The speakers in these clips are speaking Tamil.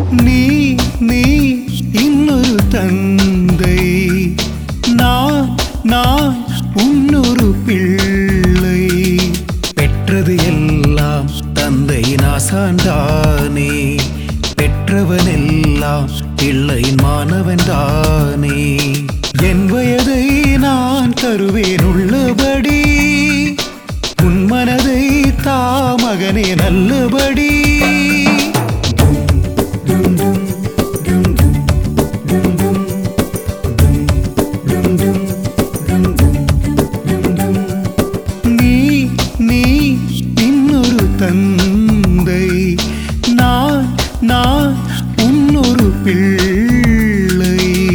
நீ நீ இன்னொரு தந்தை நான் நான் உன்னொரு பிள்ளை பெற்றது எல்லாம் தந்தை நாசான்தானே பெற்றவனெல்லாம் பிள்ளையின் மாணவன் தானே என் வயதை நான் தருவேன் உள்ளபடி உன் மனதை தா மகனே நல்லபடி நீ நீ இன்னொரு தந்தை நான் நான் உன்னொரு பிள்ளை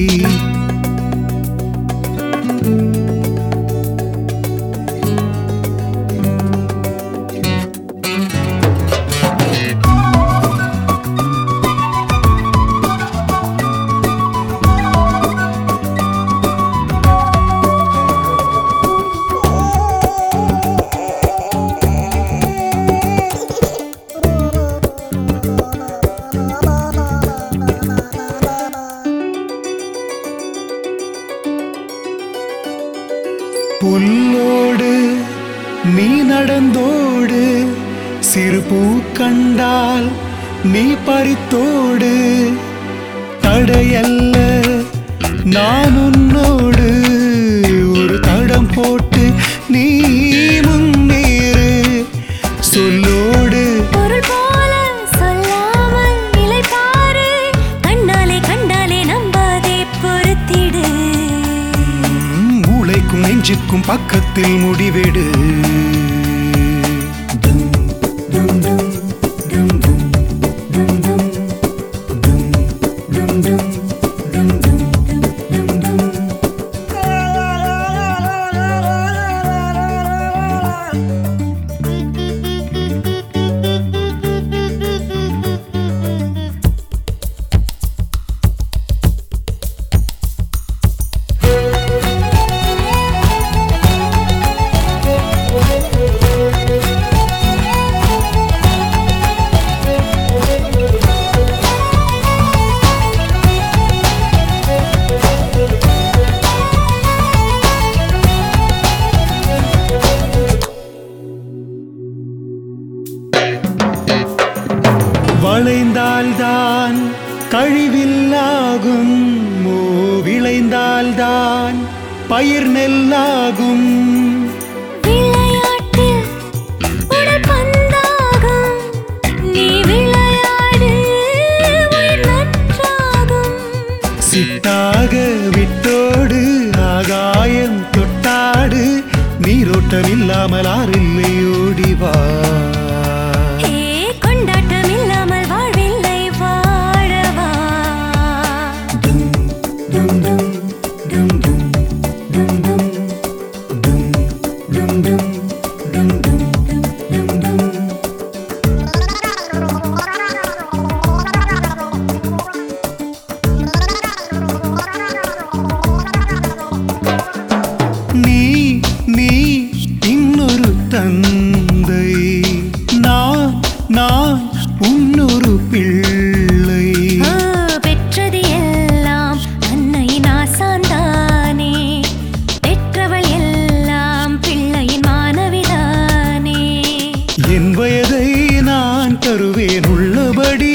புல்லோடு நீ நடந்தோடு சிறு பூ கண்டால் நீ பறித்தோடு தடையல்ல நான் உன்னோடு ஒரு தடம் போட்டு நீ முன்னேறு சொல்லோடு பொருள் போல சொல்லாமல் நிலை பாரு கண்ணாலே கண்டாலே நம்பாதே பொறுத்திடு ம், மூளைக்கும் நெஞ்சுக்கும் பக்கத்தில் முடிவெடு வளைந்தால்தான் கழிவில்லாகும் ஓ விளைந்தால்தான் பயிர் நெல்லாகும் விளையாட்டில் உடல் பந்தாகும் நீ விளையாடு உயிர் நன்றாகும் சிட்டாக விட்டோடு ஆகாயம் தொட்டாடு நீரோட்டம் இல்லாமல் ஆறில்லை ஓடிவா ஏ கொண்டாட்டம் இல்லாமல் வாழ்வில்லை வாழவா நீ நீ இன்னொரு தந்தை நான் நான் உன்னொரு பிள்ளை ஓ, பெற்றது எல்லாம் அன்னையின் ஆசான்தானே பெற்றவள் எல்லாம் பிள்ளையின் மாணவிதானே என் வயதை நான் தருவேன் உள்ளபடி